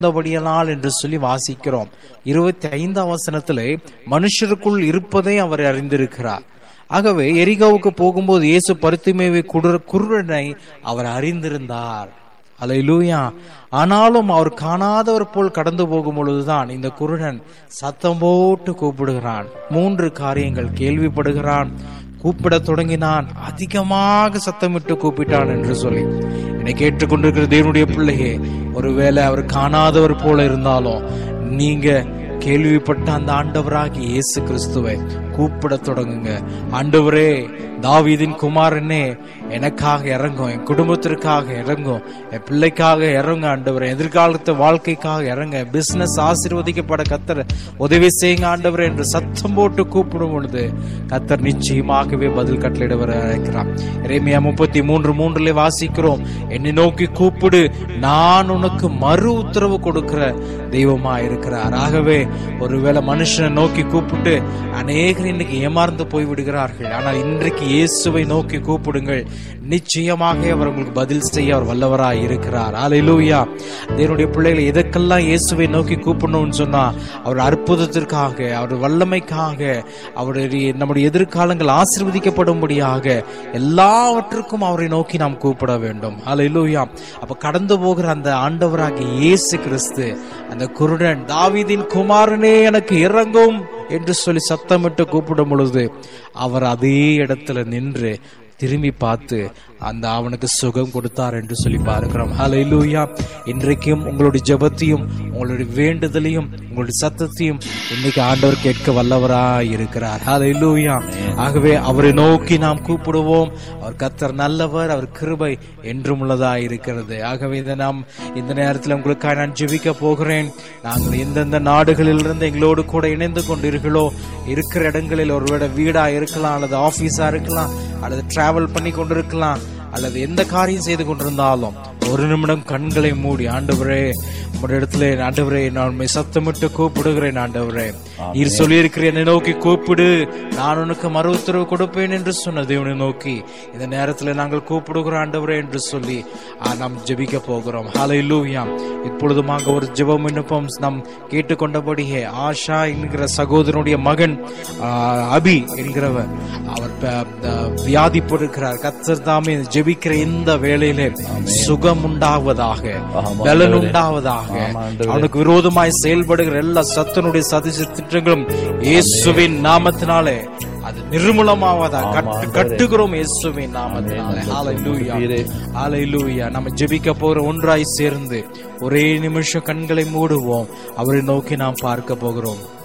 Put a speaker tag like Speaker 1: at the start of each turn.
Speaker 1: இருந்தபடியால் என்று சொல்லி வாசிக்கிறோம் இருபத்தி ஐந்தாம் வசனத்திலே மனுஷருக்குள் இருப்பதை அவர் அறிந்திருக்கிறார் ஆகவே எரிகாவுக்கு போகும்போது இயேசு பருத்திமேவை குருடனை அவர் அறிந்திருந்தார் அலையிலூயா ஆனாலும் அவர் காணாதவர் போல் கடந்து போகும் பொழுதுதான் இந்த குருடன் சத்தம் போட்டு கூப்பிடுகிறான் மூன்று காரியங்கள் கேள்விப்படுகிறான் கூப்பிட தொடங்கினான் அதிகமாக சத்தமிட்டு கூப்பிட்டான் என்று சொல்லி என்னை கேட்டுக்கொண்டிருக்கிற தேவனுடைய பிள்ளையே ஒருவேளை அவர் காணாதவர் போல இருந்தாலும் நீங்க கேள்விப்பட்ட அந்த ஆண்டவராகி இயேசு கிறிஸ்துவை கூப்பிட தொடங்குங்க ஆண்டவரே தாவீதின் குமாரனே எனக்காக இறங்கும் என் குடும்பத்திற்காக இறங்கும் என் பிள்ளைக்காக இறங்க ஆண்டவரே எதிர்காலத்து வாழ்க்கைக்காக இறங்க பிசினஸ் ஆசீர்வதிக்கப்பட கத்தர் உதவி செய்யுங்க ஆண்டவரே என்று சத்தம் போட்டு கூப்பிடும் பொழுது கத்தர் நிச்சயமாகவே பதில் கட்டளையிட வர அழைக்கிறான் இறைமையா முப்பத்தி மூன்று மூன்றுல வாசிக்கிறோம் என்னை நோக்கி கூப்பிடு நான் உனக்கு மறு உத்தரவு கொடுக்கிற தெய்வமா இருக்கிறார் ஆகவே ஒருவேளை மனுஷனை நோக்கி கூப்பிட்டு அநேகர் இன்னைக்கு ஏமாந்து போய் விடுகிறார்கள் ஆனால் இன்றைக்கு இயேசுவை நோக்கி கூப்பிடுங்கள் நிச்சயமாக அவர் உங்களுக்கு பதில் செய்ய அவர் வல்லவராய் இருக்கிறார் அலையிலூயா தேவனுடைய பிள்ளைகளை எதற்கெல்லாம் இயேசுவை நோக்கி கூப்பிடணும்னு சொன்னா அவர் அற்புதத்திற்காக அவர் வல்லமைக்காக அவருடைய நம்முடைய எதிர்காலங்கள் ஆசிர்வதிக்கப்படும்படியாக எல்லாவற்றுக்கும் அவரை நோக்கி நாம் கூப்பிட வேண்டும் அலையிலூயா அப்ப கடந்து போகிற அந்த ஆண்டவராகிய இயேசு கிறிஸ்து அந்த குருடன் தாவீதின் குமாரனே எனக்கு இறங்கும் என்று சொல்லி சத்தமிட்டு கூப்பிடும் பொழுது அவர் அதே இடத்துல நின்று திரும்பி பார்த்து அந்த அவனுக்கு சுகம் கொடுத்தார் என்று சொல்லி பார்க்கிறோம் ஹalleluya இன்றைக்கும் உங்களுடைய ஜெபத்தையும் உங்களுடைய வேண்டுதலையும் உங்களுடைய சத்தத்தையும் இன்னைக்கு ஆண்டவர் கேட்க வல்லவராய் இருக்கிறார் ஹalleluya ஆகவே அவரை நோக்கி நாம் கூப்பிடுவோம் அவர் கத்தர் நல்லவர் அவர் கிருபை என்றும் உள்ளதாய் இருக்கிறது ஆகவே இதை நாம் இந்த நேரத்தில் உங்களுக்காக நான் ஜெபிக்க போகிறேன் நாங்கள் எந்தெந்த நாடுகளில் இருந்து எங்களோடு கூட இணைந்து கொண்டீர்களோ இருக்கிற இடங்களில் ஒருவேளை வீடா இருக்கலாம் அல்லது ஆபீஸா இருக்கலாம் அல்லது டிராவல் பண்ணி கொண்டிருக்கலாம் அல்லது எந்த காரியம் செய்து கொண்டிருந்தாலும் ஒரு நிமிடம் கண்களை மூடி ஆண்டவரே உங்களுடைய இடத்துல ஆண்டவரே நான் உண்மை சத்தமிட்டு கூப்பிடுகிறேன் ஆண்டவரே நீர் சொல்லியிருக்கிற என்னை நோக்கி கூப்பிடு நான் உனக்கு மறு உத்தரவு கொடுப்பேன் என்று சொன்ன தேவனை நோக்கி இந்த நேரத்தில் நாங்கள் கூப்பிடுகிறோம் ஆண்டவரே என்று சொல்லி ஆ, நாம் ஜெபிக்க போகிறோம் ஹலை லூயாம் இப்பொழுதுமாக ஒரு ஜெபம் விண்ணப்பம் நாம் கேட்டுக்கொண்டபடியே ஆஷா என்கிற சகோதரனுடைய மகன் ஆ, அபி என்கிறவர் அவர் ப- ப- வியாதிப்பட்டிருக்கிறார் கத்தர் தாமே ஜெபிக்கிற இந்த வேளையிலே சுகம் உண்டாவதாக பலன் உண்டாவதாக அவனுக்கு விரோதமாய் செயல்படுகிற எல்லா சத்தனுடைய சதிச திட்டங்களும் இயேசுவின் நாமத்தினாலே அது நிர்மூலமாவதா கட்டு கட்டுகிறோம் இயேசுவின் நாமத்தினாலே ஹalleluya ஹalleluya நம்ம ஜெபிக்க போற ஒன்றாய் சேர்ந்து ஒரே நிமிஷம் கண்களை மூடுவோம் அவரை நோக்கி நாம் பார்க்க போகிறோம்